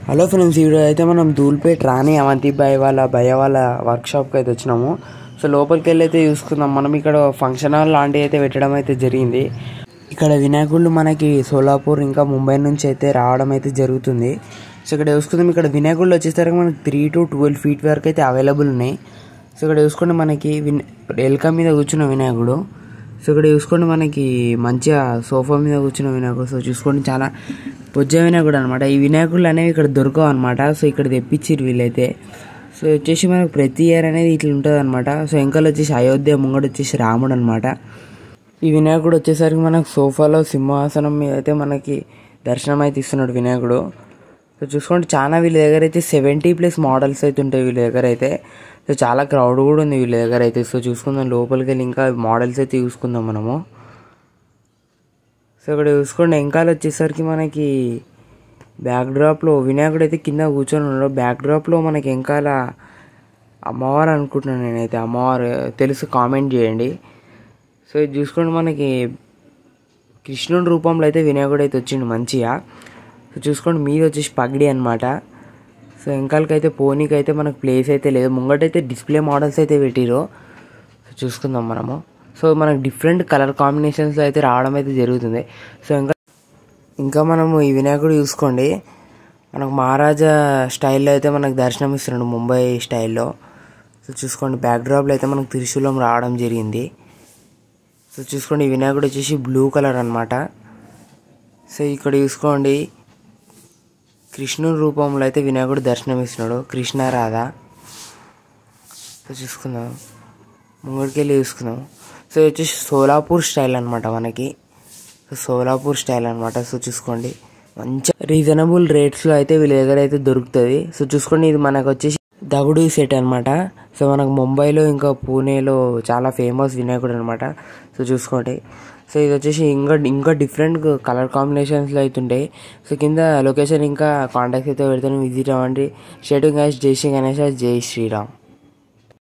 hello friends ఈ video అయితే మనం ధూల్పేట్ రాణి అవంతి బాయ్ వాళ్ళ భయ వాళ్ళ వర్క్షాప్కి అయితే వచ్చినాము సో లోపలికి వెళ్ళి అయితే చూసుకుందాం మనం ఇక్కడ ఫంక్షన్ హాల్ లాంటివి అయితే పెట్టడం అయితే జరిగింది ఇక్కడ వినాయకుళ్ళు మనకి సోలాపూర్ ఇంకా ముంబై నుంచి అయితే రావడం అయితే జరుగుతుంది సో ఇక్కడ చూసుకుందాం ఇక్కడ వినాయకుళ్ళు వచ్చేసరికి మనకి త్రీ టు ట్వెల్వ్ ఫీట్ వరకు అయితే అవైలబుల్ ఉన్నాయి సో ఇక్కడ చూసుకోండి మనకి విన్ ఎల్క మీద కూర్చున్న వినాయకుడు సో ఇక్కడ చూసుకోండి మనకి మంచిగా సోఫా మీద కూర్చున్న వినాయకుడు సో చూసుకోండి చాలా పొజ్జ వినాయకుడు అనమాట ఈ వినాయకుడు అనేవి ఇక్కడ దొరకవు అనమాట సో ఇక్కడ తెప్పించారు వీళ్ళైతే సో వచ్చేసి మనకు ప్రతి ఇయర్ అనేది ఇట్లా ఉంటుంది అనమాట సో వెంకలు వచ్చేసి అయోధ్య ముంగడు వచ్చేసి రాముడు అనమాట ఈ వినాయకుడు వచ్చేసరికి మనకు సోఫాలో సింహాసనం మీద అయితే మనకి దర్శనం అయితే ఇస్తున్నాడు వినాయకుడు సో చూసుకోండి చాలా వీళ్ళ దగ్గర అయితే సెవెంటీ ప్లస్ మోడల్స్ అయితే ఉంటాయి వీళ్ళ దగ్గర అయితే సో చాలా క్రౌడ్ కూడా ఉంది వీళ్ళ దగ్గర అయితే సో చూసుకుందాం లోపలికి వెళ్ళి ఇంకా మోడల్స్ అయితే చూసుకుందాం మనము సో ఇక్కడ చూసుకోండి వెంకాల వచ్చేసరికి మనకి బ్యాక్ డ్రాప్లో వినాయకుడు అయితే కింద కూర్చొని ఉన్నాడు బ్యాక్ డ్రాప్లో మనకి వెంకాల అమ్మవారు అనుకుంటున్నాను నేనైతే అమ్మవారు తెలుసు కామెంట్ చేయండి సో ఇది చూసుకోండి మనకి కృష్ణుడి రూపంలో అయితే వినాయకుడు అయితే వచ్చిండు మంచిగా సో చూసుకోండి మీద వచ్చేసి పగిడి అనమాట సో వెంకాలకి అయితే పోనీకి అయితే మనకు ప్లేస్ అయితే లేదు ముంగటైతే డిస్ప్లే మోడల్స్ అయితే పెట్టిరు సో చూసుకుందాం మనము సో మనకు డిఫరెంట్ కలర్ కాంబినేషన్స్లో అయితే రావడం అయితే జరుగుతుంది సో ఇంకా ఇంకా మనము ఈ వినాయకుడు చూసుకోండి మనకు మహారాజా స్టైల్లో అయితే మనకు దర్శనం ఇస్తున్నాడు ముంబై స్టైల్లో సో చూసుకోండి బ్యాక్ డ్రాప్లో అయితే మనకు త్రిశూలం రావడం జరిగింది సో చూసుకోండి ఈ వినాయకుడు వచ్చేసి బ్లూ కలర్ అనమాట సో ఇక్కడ చూసుకోండి కృష్ణుడి రూపంలో అయితే వినాయకుడు దర్శనం ఇస్తున్నాడు కృష్ణ రాధ సో చూసుకుందాం ముంగడికి వెళ్ళి చూసుకుందాం సో ఇది వచ్చేసి సోలాపూర్ స్టైల్ అనమాట మనకి సో సోలాపూర్ స్టైల్ అనమాట సో చూసుకోండి మంచి రీజనబుల్ రేట్స్లో అయితే వీళ్ళ దగ్గర అయితే దొరుకుతుంది సో చూసుకోండి ఇది మనకు వచ్చేసి దగుడు సెట్ అనమాట సో మనకు ముంబైలో ఇంకా పూణేలో చాలా ఫేమస్ వినాయకుడు అనమాట సో చూసుకోండి సో ఇది వచ్చేసి ఇంకా ఇంకా డిఫరెంట్ కలర్ కాంబినేషన్స్లో అయితే ఉంటాయి సో కింద లొకేషన్ ఇంకా కాంటాక్ట్స్ అయితే పెడతాను విజిట్ అవ్వండి షేటింగ్ గ్యాస్ జై శ్రీ గణేష్ జై శ్రీరామ్